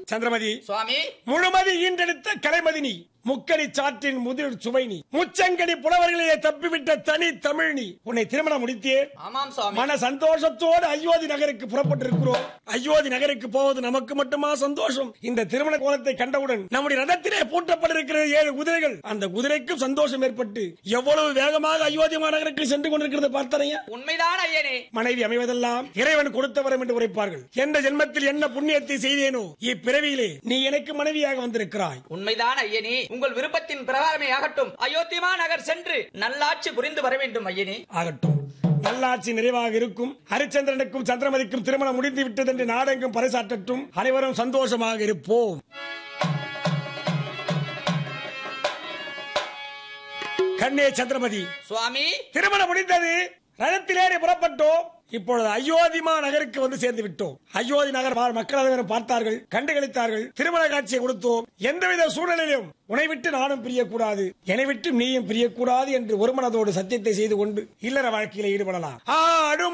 சந்திரமதி சுவாமி முழுமதி ஈன்றெடுத்த கலைமதி நீ முக்கணி சாற்றின் முதிர் சுவை நீ முச்சங்கனி புலவர்களையே தப்பிவிட்ட தனி தமிழ் நீ உன்னை திருமணம் முடித்தே ஆமாம் சுவாமி மன சந்தோஷத்தோடு அயோத்தி நகருக்கு புறப்பட்டிருக்கிறோம் அயோத்தி நகருக்கு போவது நமக்கு மட்டுமா சந்தோஷம் இந்த திருமண கோலத்தை கண்டவுடன் நம்முடைய ரதத்திலே பூட்டப்பட்டிருக்கிற ஏழு குதிரைகள் அந்த குதிரைக்கும் சந்தோஷம் ஏற்பட்டு எவ்வளவு வேகமாக அயோத்தி மாநகருக்கு சென்று கொண்டிருக்கிறது பார்த்தனையா உண்மைதான் ஐயனே மனைவி அமைவதெல்லாம் இறைவன் கொடுத்த வரம் என்று உரைப்பார்கள் எந்த ஜென்மத்தில் என்ன புண்ணியத்தை செய்தேனோ இப்பிறவியிலே நீ எனக்கு மனைவியாக வந்திருக்கிறாய் உண்மைதான் ஐயனே உங்கள் விருப்பத்தின் பிரகாரமே ஆகட்டும் அயோத்திமா நகர் சென்று நல்லாட்சி புரிந்து வர வேண்டும் ஐயனே ஆகட்டும் நல்லாட்சி நிறைவாக இருக்கும் ஹரிச்சந்திரனுக்கும் சந்திரமதிக்கும் திருமணம் முடிந்து விட்டது என்று நாடெங்கும் பறைசாற்றட்டும் அனைவரும் சந்தோஷமாக இருப்போம் கண்ணே சந்திரமதி சுவாமி திருமணம் முடிந்தது ரதத்திலேறி புறப்பட்டோம் இப்பொழுது அயோத்திமா நகருக்கு வந்து சேர்ந்து விட்டோம் அயோத்தி நகர் வாழ் மக்கள் அனைவரும் பார்த்தார்கள் கண்டுகளித்தார்கள் திருமண காட்சியை கொடுத்தோம் எந்தவித சூழ்நிலையிலும் உன்னை விட்டு நானும் பிரியக்கூடாது என்னை விட்டு நீயும் பிரியக்கூடாது என்று ஒரு மனதோடு சத்தியத்தை செய்து கொண்டு இல்லற வாழ்க்கையில ஈடுபடலாம் ஆடும்